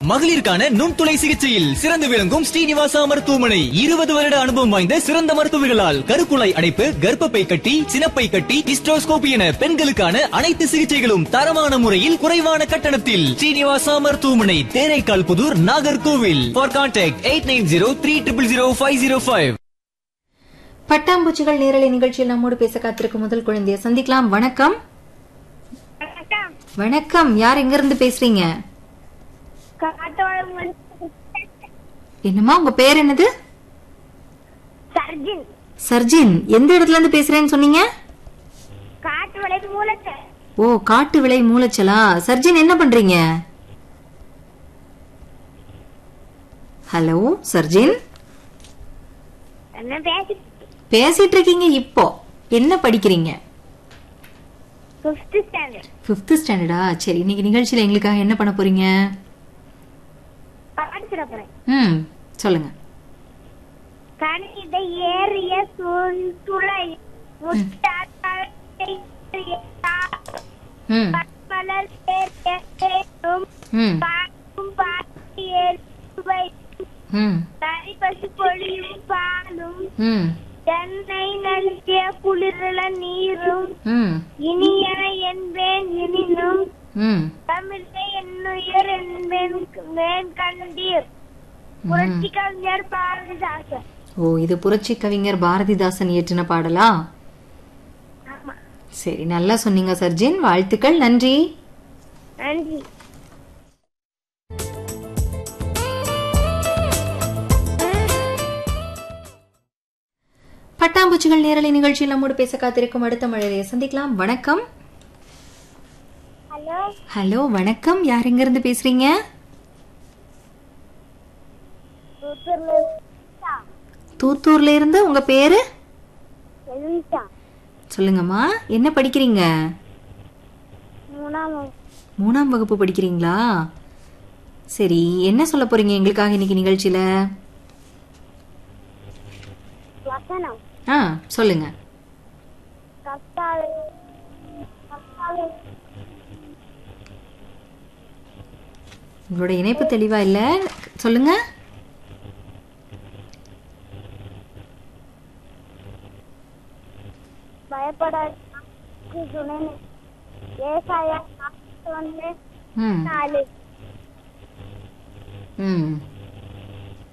மகளிருக்கான நுண்துளை சிகிச்சையில் சிறந்து விளங்கும் ஸ்ரீனிவாசா மருத்துவமனை இருபது வருட அனுபவம் வாய்ந்த சிறந்த மருத்துவர்களால் கருக்குழாய் அடைப்பு கர்ப்பப்பை கட்டி சினப்பை கட்டி ஹிஸ்டோஸ்கோபி என பெண்களுக்கான அனைத்து சிகிச்சைகளும் தரமான முறையில் குறைவான கட்டணத்தில் ஸ்ரீனிவாசா மருத்துவமனை Theraikal Puthur Nagercoil for contact eight nine zero three triple zero five zero five பட்டாம்பூச்சிகள் நேரலை நிகழ்ச்சியில் நம்மோடு பேச காத்திருக்கும் முதல் குழந்தைய சந்திக்கலாம் வணக்கம் வணக்கம் வணக்கம் யார் எங்க இருந்து பேசுறீங்க காட்டோளம் என்னம்மா உங்க பேர் என்னது சர்ஜின் சர்ஜின் எந்த இடத்துல இருந்து பேசுறேன்னு சொன்னீங்க காட்டு விளைவு மூலத்தை ஓ காட்டு விளை மூளைச்சலா சர்ஜின் என்ன பண்றீங்க ஹலோ சர்ஜின் என்ன பேசி பேசிட்டு இருக்கீங்க இப்போ என்ன படிக்கிறீங்க பிப்த் ஸ்டாண்டர்ட் ஃபிஃப்த் ஸ்டாண்டர்டா சரி இன்னைக்கு நிகழ்ச்சியில எங்களுக்காக என்ன பண்ண போறீங்க பாட்டு போறேன் ம் சொல்லுங்க கணித ஏறிய துளை முட்டாள் ம் மலர் சேரும் ம் பாடும் பாட்டி ஏறுவை ம் தனி பசு பொழியும் பாலும் ம் தென்னை நல்கிய குளிரல நீரும் ம் இனியன என்பேன் எனினும் ம் தமிழை என்னுயர் என்பேன் மேன் கண்டீர் புரட்சி கவிஞர் பாரதிதாசன் ஓ இது புரட்சி கவிஞர் பாரதிதாசன் இயற்றின பாடலா ஆமா சரி நல்லா சொன்னீங்க சர்ஜின் வாழ்த்துக்கள் நன்றி நன்றி பட்டாம்பூச்சிகள் நேரலை நிகழ்ச்சியில் நம்மோடு பேச காத்திருக்கும் அடுத்த மழையை சந்திக்கலாம் வணக்கம் ஹலோ ஹலோ வணக்கம் யார் எங்க இருந்து பேசுறீங்க தூத்தூர்ல இருந்து உங்க பேரு சொல்லுங்கம்மா என்ன படிக்கிறீங்க மூணாம் மூணாம் வகுப்பு படிக்கிறீங்களா சரி என்ன சொல்ல போறீங்க எங்களுக்காக இன்னைக்கு நிகழ்ச்சியில வசனம் ஆ சொல்லுங்க கத்தாழை கத்தாழை உங்களோட இணைப்பு தெளிவா இல்ல சொல்லுங்க பயப்படாது துணை ஏசாயா ஒன்று ம் நாலு ம்